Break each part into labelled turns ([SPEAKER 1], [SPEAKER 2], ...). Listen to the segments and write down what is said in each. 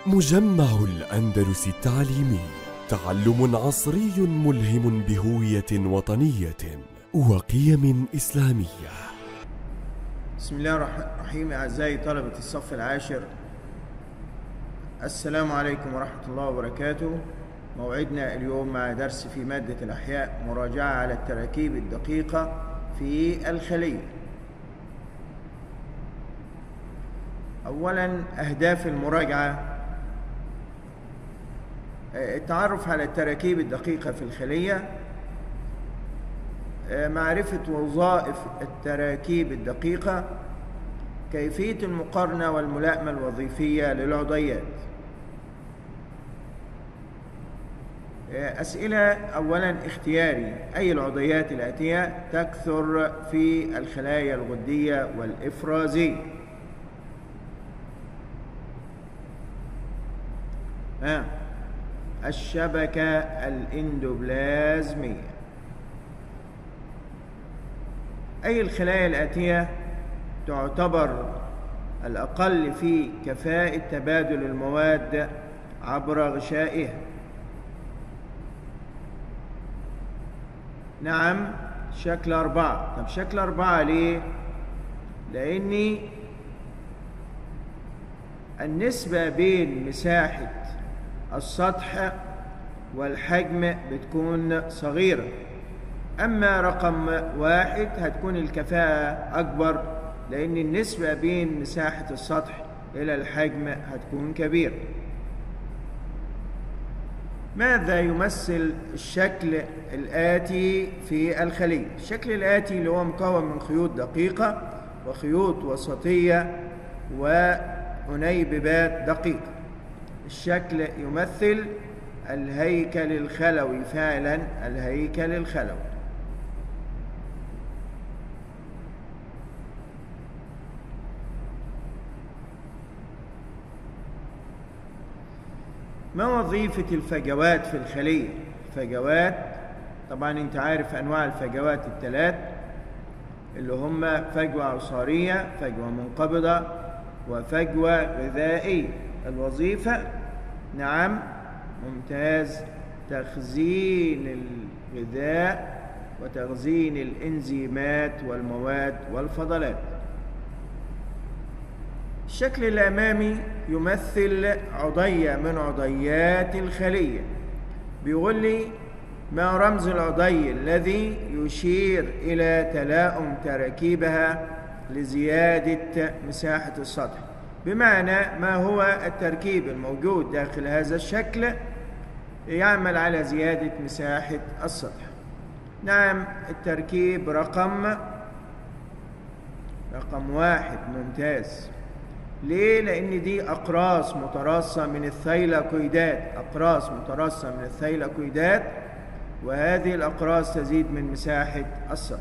[SPEAKER 1] مجمع الأندلس التعليمي تعلم عصري ملهم بهوية وطنية وقيم إسلامية
[SPEAKER 2] بسم الله الرحمن الرحيم أعزائي طلبة الصف العاشر السلام عليكم ورحمة الله وبركاته موعدنا اليوم مع درس في مادة الأحياء مراجعة على التراكيب الدقيقة في الخلية أولا أهداف المراجعة التعرف على التراكيب الدقيقة في الخلية معرفة وظائف التراكيب الدقيقة كيفية المقارنة والملائمة الوظيفية للعضيات أسئلة أولا اختياري أي العضيات الآتية تكثر في الخلايا الغدية والإفرازية آه. الشبكة الإندوبلازمية أي الخلايا الآتية تعتبر الأقل في كفاءة تبادل المواد عبر غشائها نعم شكل أربعة طب شكل أربعة ليه؟ لأني النسبة بين مساحة السطح والحجم بتكون صغيرة أما رقم واحد هتكون الكفاءة أكبر لأن النسبة بين مساحة السطح إلى الحجم هتكون كبيرة ماذا يمثل الشكل الآتي في الخلية؟ الشكل الآتي اللي هو مكون من خيوط دقيقة وخيوط وسطية وأنيببات دقيقة الشكل يمثل الهيكل الخلوي فعلا الهيكل الخلوي ما وظيفة الفجوات في الخلية فجوات طبعا انت عارف انواع الفجوات الثلاث اللي هم فجوة عصارية فجوة منقبضة وفجوة غذائية الوظيفة نعم ممتاز تخزين الغذاء وتخزين الانزيمات والمواد والفضلات الشكل الأمامي يمثل عضية من عضيات الخلية بيقول لي ما رمز العضي الذي يشير إلى تلاؤم تراكيبها لزيادة مساحة السطح بمعنى ما هو التركيب الموجود داخل هذا الشكل يعمل على زيادة مساحة السطح نعم التركيب رقم رقم واحد ممتاز ليه؟ لأن دي أقراص متراصة من الثيلاكويدات أقراص متراصة من الثيلاكويدات وهذه الأقراص تزيد من مساحة السطح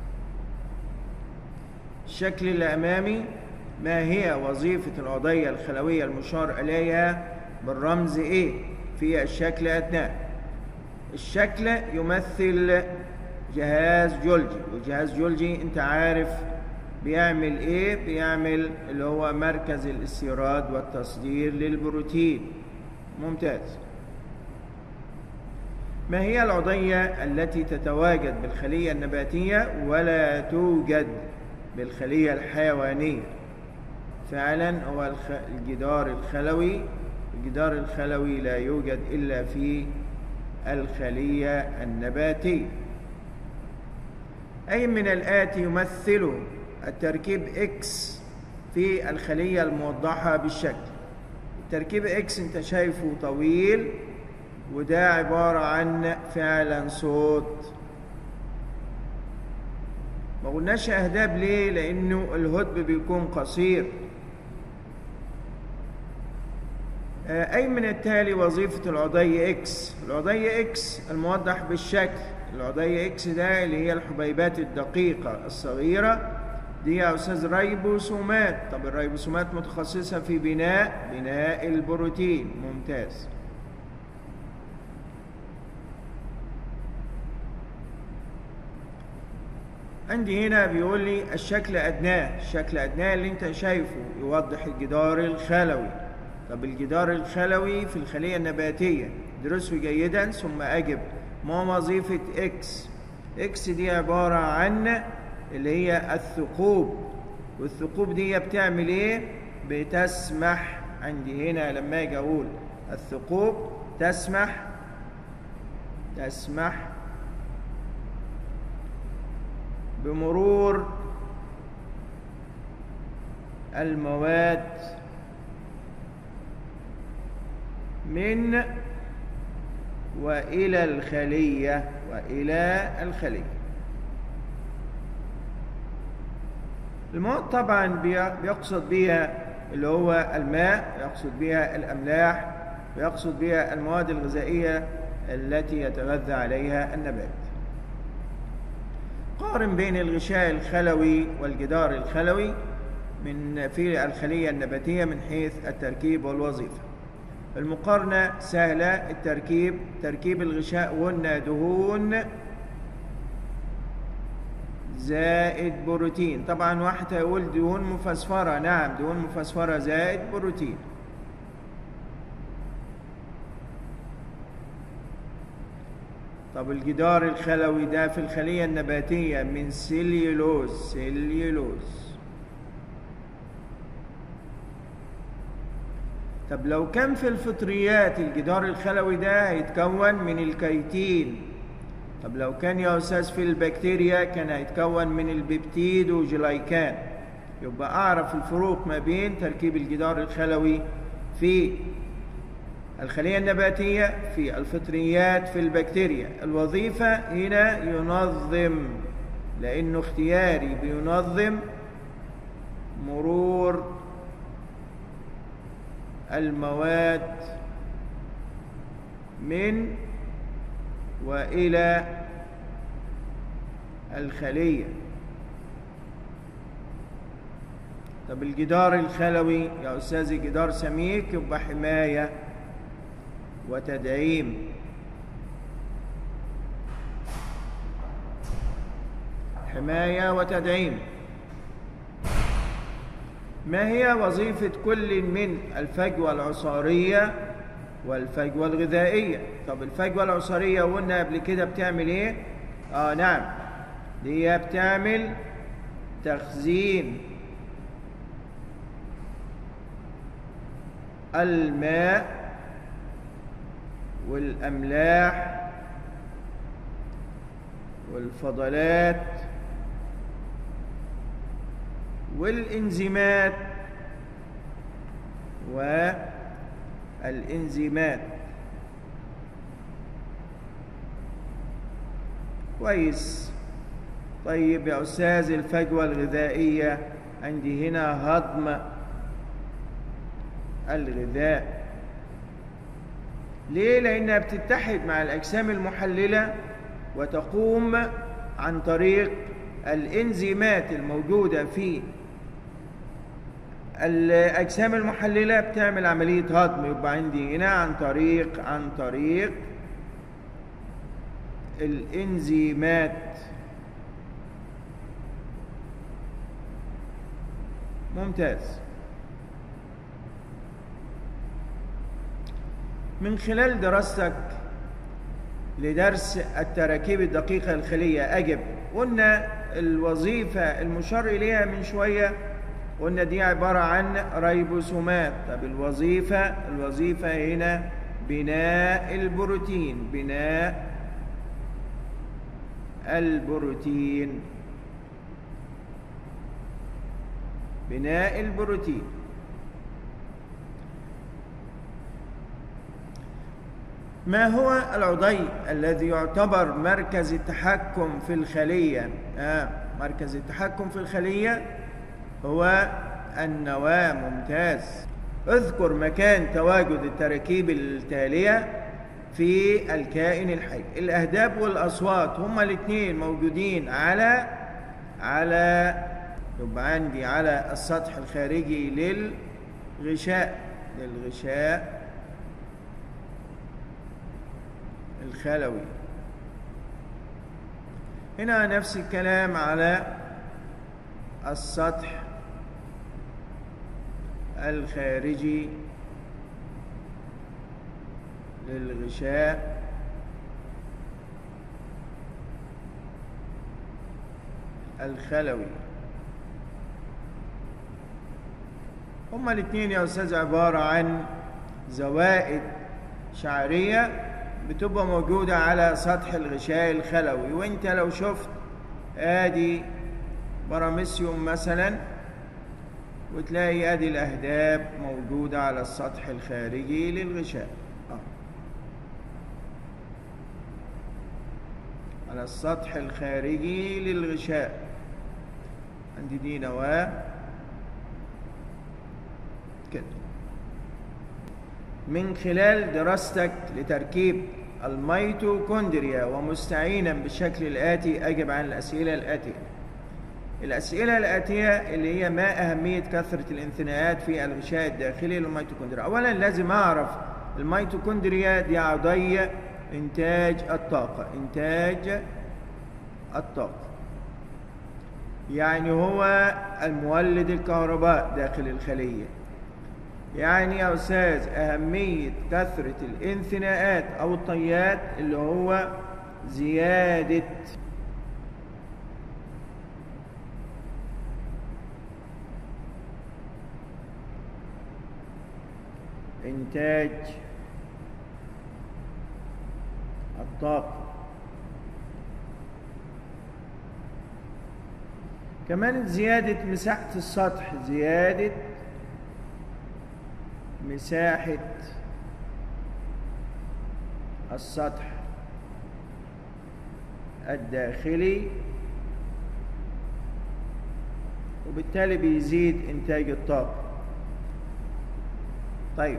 [SPEAKER 2] الشكل الأمامي ما هي وظيفة العضية الخلوية المشار إليها بالرمز A في الشكل أثناء الشكل يمثل جهاز جولجي وجهاز جولجي انت عارف بيعمل ايه بيعمل اللي هو مركز الاستيراد والتصدير للبروتين ممتاز ما هي العضية التي تتواجد بالخلية النباتية ولا توجد بالخلية الحيوانية فعلا هو الجدار الخلوي الجدار الخلوي لا يوجد إلا في الخلية النباتية أي من الآتي يمثل التركيب X في الخلية الموضحة بالشكل التركيب X انت شايفه طويل وده عبارة عن فعلا صوت ما قلناش أهداب ليه لأنه الهدب بيكون قصير أي من التالي وظيفة العضي إكس العضي إكس الموضح بالشكل العضي إكس ده اللي هي الحبيبات الدقيقة الصغيرة دي يا أستاذ ريبوسومات طب الريبوسومات متخصصة في بناء بناء البروتين ممتاز عندي هنا بيقول لي الشكل أدناه الشكل أدناه اللي انت شايفه يوضح الجدار الخلوي طب الجدار الخلوي في الخلية النباتية درسه جيدا ثم أجب ما وظيفة إكس إكس دي عبارة عن اللي هي الثقوب والثقوب دي بتعمل إيه بتسمح عندي هنا لما أجي أقول الثقوب تسمح تسمح بمرور المواد من وإلى الخلية وإلى الخلية المواد طبعا بيقصد بها اللي هو الماء يقصد بها الأملاح ويقصد بها المواد الغذائية التي يتغذى عليها النبات قارن بين الغشاء الخلوي والجدار الخلوي من في الخلية النباتية من حيث التركيب والوظيفة المقارنة سهلة التركيب تركيب الغشاء قلنا دهون زائد بروتين طبعا واحد هيقول دهون مفسفرة نعم دهون مفسفرة زائد بروتين طب الجدار الخلوي ده في الخلية النباتية من سيليولوز سيليولوز طب لو كان في الفطريات الجدار الخلوي ده هيتكون من الكيتين طب لو كان يا أستاذ في البكتيريا كان هيتكون من البيبتيد وجلايكان يبقى أعرف الفروق ما بين تركيب الجدار الخلوي في الخلية النباتية في الفطريات في البكتيريا الوظيفة هنا ينظم لأنه اختياري بينظم مرور المواد من وإلى الخلية طب الجدار الخلوي يا أستاذي جدار سميك يبقى حماية وتدعيم حماية وتدعيم ما هي وظيفة كل من الفجوة العصارية والفجوة الغذائية طب الفجوة العصارية قلنا قبل كده بتعمل ايه اه نعم دي بتعمل تخزين الماء والأملاح والفضلات والإنزيمات والإنزيمات كويس طيب يا أستاذ الفجوة الغذائية عندي هنا هضم الغذاء ليه؟ لأنها بتتحد مع الأجسام المحللة وتقوم عن طريق الإنزيمات الموجودة في الأجسام المحللة بتعمل عملية هضم يبقى عندي هنا عن طريق عن طريق الإنزيمات ممتاز من خلال دراستك لدرس التراكيب الدقيقة الخلية أجب قلنا الوظيفة المشار إليها من شوية قلنا دي عبارة عن ريبوسومات طب الوظيفة الوظيفة هنا بناء البروتين بناء البروتين بناء البروتين ما هو العضي الذي يعتبر مركز التحكم في الخلية آه مركز التحكم في الخلية هو النواة ممتاز اذكر مكان تواجد التراكيب التالية في الكائن الحي الأهداب والأصوات هما الاثنين موجودين على على يبقى عندي على السطح الخارجي للغشاء للغشاء الخلوي هنا نفس الكلام على السطح الخارجي للغشاء الخلوي هما الاثنين يا أستاذ عبارة عن زوائد شعرية بتبقى موجودة على سطح الغشاء الخلوي وانت لو شفت ادي براميسيوم مثلا وتلاقي ادي الاهداب موجودة على السطح الخارجي للغشاء آه. على السطح الخارجي للغشاء عندي دي نواة كده من خلال دراستك لتركيب الميتوكوندريا ومستعينا بالشكل الآتي أجب عن الأسئلة الآتية الأسئلة الآتية اللي هي ما أهمية كثرة الانثناءات في الغشاء الداخلي للميتوكوندريا أولا لازم أعرف الميتوكوندريا دي عضية إنتاج الطاقة إنتاج الطاقة يعني هو المولد الكهرباء داخل الخلية يعني يا أستاذ أهمية كثرة الانثناءات أو الطيات اللي هو زيادة إنتاج الطاقة كمان زيادة مساحة السطح زيادة مساحة السطح الداخلي وبالتالي بيزيد إنتاج الطاقة طيب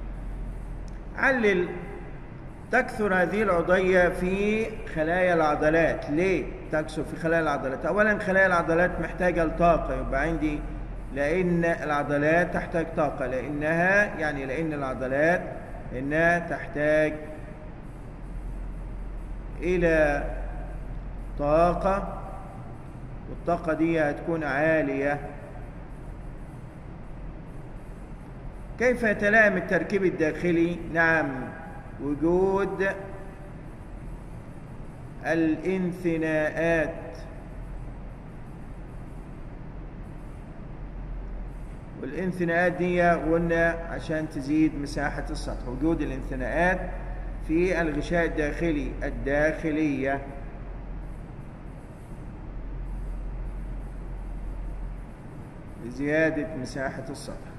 [SPEAKER 2] علل تكثر هذه العضية في خلايا العضلات ليه تكثر في خلايا العضلات أولا خلايا العضلات محتاجة لطاقة يبقى عندي لأن العضلات تحتاج طاقة لأنها يعني لأن العضلات إنها تحتاج إلى طاقة والطاقة دي هتكون عالية كيف يتلائم التركيب الداخلي نعم وجود الانثناءات والانثناءات دي قلنا عشان تزيد مساحة السطح وجود الانثناءات في الغشاء الداخلي الداخلية لزيادة مساحة السطح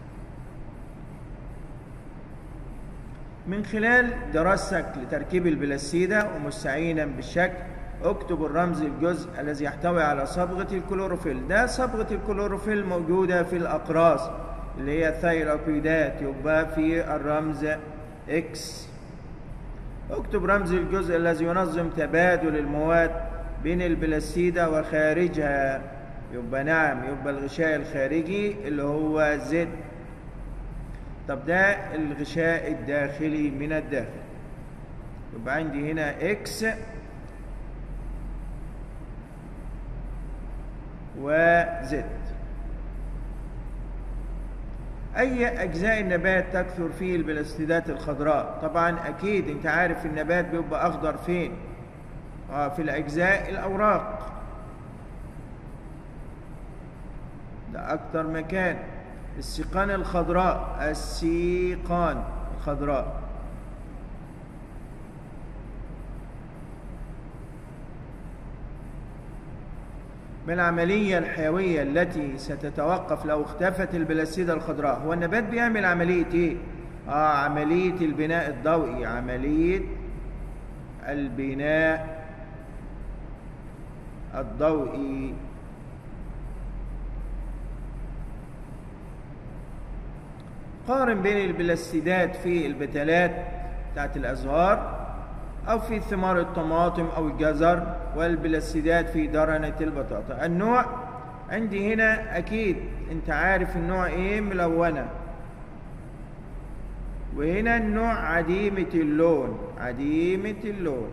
[SPEAKER 2] من خلال دراستك لتركيب البلاسيدة ومستعينا بالشكل اكتب الرمز الجزء الذي يحتوي على صبغة الكلوروفيل ده صبغة الكلوروفيل موجودة في الأقراص اللي هي الثايروكويدات يبقى في الرمز اكس اكتب رمز الجزء الذي ينظم تبادل المواد بين البلاسيدة وخارجها يبقى نعم يبقى الغشاء الخارجي اللي هو زد طب ده الغشاء الداخلي من الداخل يبقى عندي هنا اكس وزد أي أجزاء النبات تكثر فيه البلاستيدات الخضراء طبعا أكيد أنت عارف النبات بيبقى أخضر فين آه في الأجزاء الأوراق ده أكتر مكان السيقان الخضراء السيقان الخضراء ما العملية الحيوية التي ستتوقف لو اختفت البلاسيدة الخضراء هو النبات بيعمل عملية ايه اه عملية البناء الضوئي عملية البناء الضوئي قارن بين البلاستيدات في البتلات بتاعت الأزهار أو في ثمار الطماطم أو الجزر والبلاستيدات في درنة البطاطا النوع عندي هنا أكيد أنت عارف النوع إيه ملونة وهنا النوع عديمة اللون عديمة اللون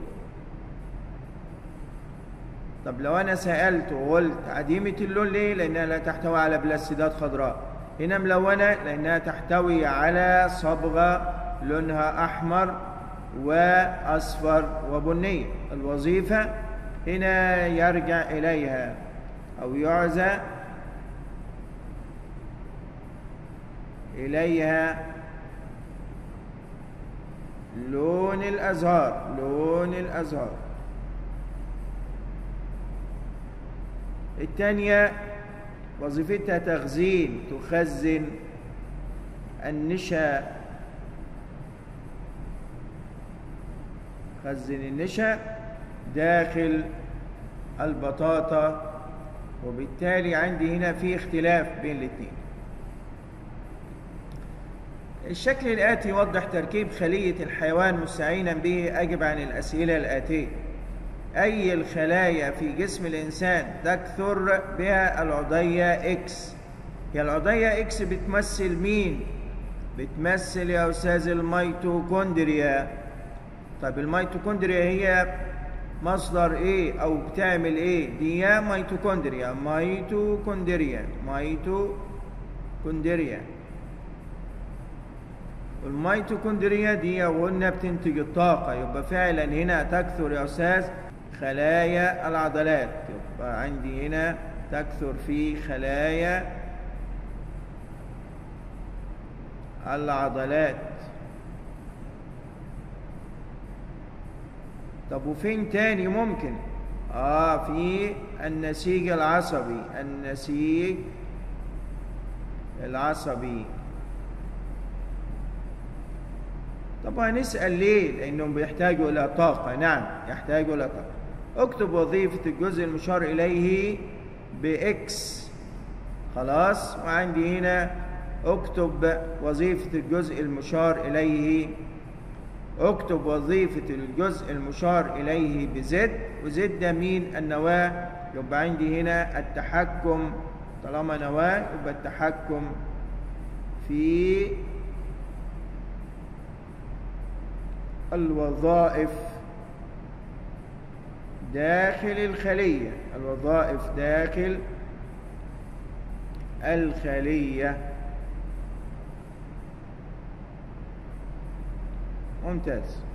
[SPEAKER 2] طب لو أنا سألت وقلت عديمة اللون ليه؟ لأنها لا تحتوي على بلاستيدات خضراء هنا ملونة لأنها تحتوي على صبغة لونها أحمر وأصفر وبني الوظيفة هنا يرجع إليها أو يعزى إليها لون الأزهار لون الأزهار الثانية وظيفتها تخزين تخزن النشا خزن النشا داخل البطاطا وبالتالي عندي هنا في اختلاف بين الاثنين الشكل الآتي يوضح تركيب خلية الحيوان مستعينا به أجب عن الأسئلة الآتية أي الخلايا في جسم الإنسان تكثر بها العضية إكس هي العضية إكس بتمثل مين؟ بتمثل يا أستاذ الميتوكوندريا طيب الميتوكوندريا هي مصدر ايه او بتعمل ايه دي هي ميتوكوندريا ميتوكوندريا ميتوكوندريا والميتوكوندريا دي قلنا بتنتج الطاقة يبقى فعلا هنا تكثر يا أستاذ خلايا العضلات يبقى عندي هنا تكثر في خلايا العضلات طب وفين تاني ممكن اه في النسيج العصبي النسيج العصبي طب هنسأل ليه لأنهم بيحتاجوا إلى طاقة نعم يحتاجوا إلى طاقة اكتب وظيفة الجزء المشار إليه بإكس خلاص وعندي هنا اكتب وظيفة الجزء المشار إليه اكتب وظيفة الجزء المشار إليه بزد وزد ده مين النواة يبقى عندي هنا التحكم طالما نواة يبقى التحكم في الوظائف داخل الخلية الوظائف داخل الخلية ممتاز